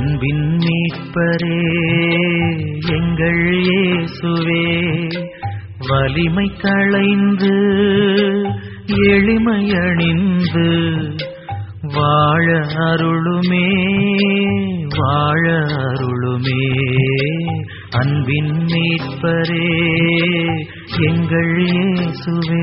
அன்பின் மீட்பரே எங்கள் இயேசுவே வலிமை களைந்து எளிமை அணிந்து வாழ அருளுமே வாழ அருளுமே அன்பின் மீட்பரே எங்கள் இயேசுவே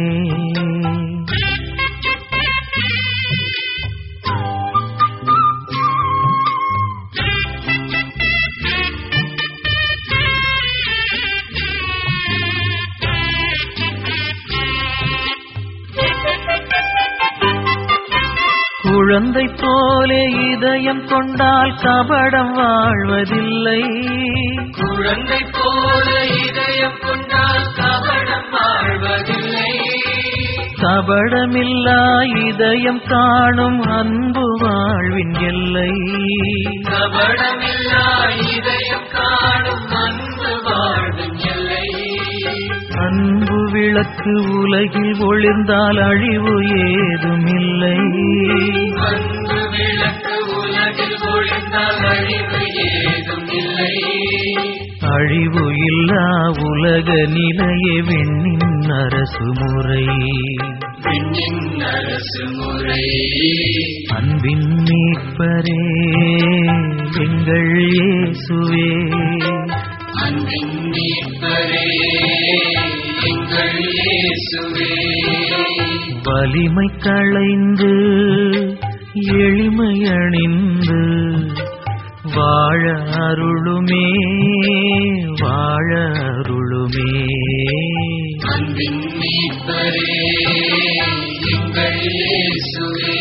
குழந்தை போலே இதயம் கொண்டால் கபடம் வாழ்வதில்லை குழந்தை போல இதயம் கொண்டால் கவனம் வாழ்வதில்லை கபடமில்லா இதயம் காணும் அன்பு வாழ்வின் எல்லை கபடமில்லா இதயம் காணும் அன்பு வாழ்வின் எல்லை அன்பு விளக்கு உலகில் ஒளிர்ந்தால் அழிவு ஏதுமில்லை அன்பு விளக்கு உலகில் ஒளிந்தால் அழிவு ஏதும் இல்லை அழிவு இல்லா உலக நிலையே விண்ணின் அரசு முறை பெண்ணின் அரசு முறை அன்பின் மீட்பரே எங்கள் இயேசுவே அன்பின் மீட்பரே எங்கள் இயேசுவே வலிமை களைந்து எளிமை அணிந்து வாழ அருளுமே வாழ அருளுமே அன்பின் மீட்பரே எங்கள் இயேசுவே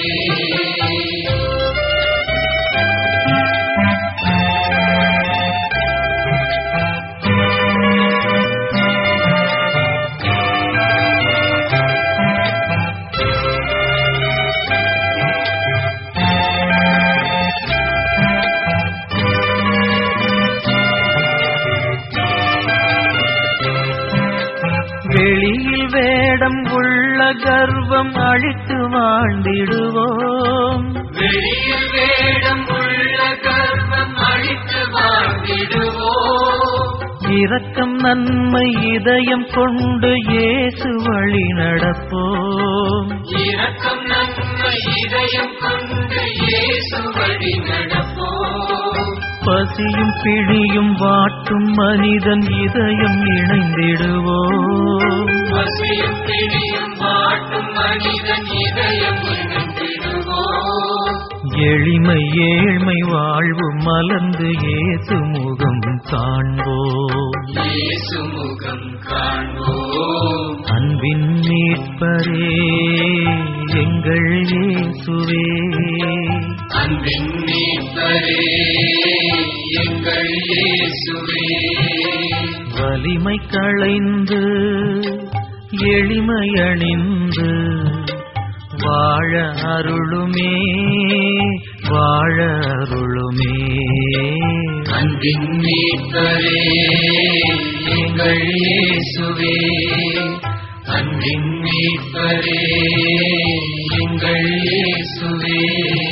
வெளியில் வேடம் உள்ள கர்வம் அழித்து வாழ்ந்திடுவோம் வெளியில் வேடம் உள்ள கர்வம் அழித்து வாழ்ந்திடுவோம் இரக்கம் நன்மை இதயம் கொண்டு இயேசு வழி நடப்போம் இரக்கம் நன்மை இதயம் கொண்டு இயேசு வழி நடப்போம் பசியும் பிணியும் வாட்டும் மனிதன் இதயம் இணைந்திடுவோம் பசியும் பிணியும் வாட்டும் மனிதன் இதயம் இணைந்திடுவோம் எளிமை ஏழ்மை வாழ்வு மலர்ந்து ஏசு முகம் காண்போம் இயேசு முகம் காண்போம் அன்பின் மீட்பரே எங்கள் இயேசுவே அன்பின் மீட்பரே எங்கள் இயேசுவே வலிமை களைந்து எளிமை அணிந்து வாழ அருளுமே வாழ அருளுமே அன்பின் மீட்பரே எங்கள் இயேசுவே அன்பின் மீட்பரே எங்கள் இயேசுவே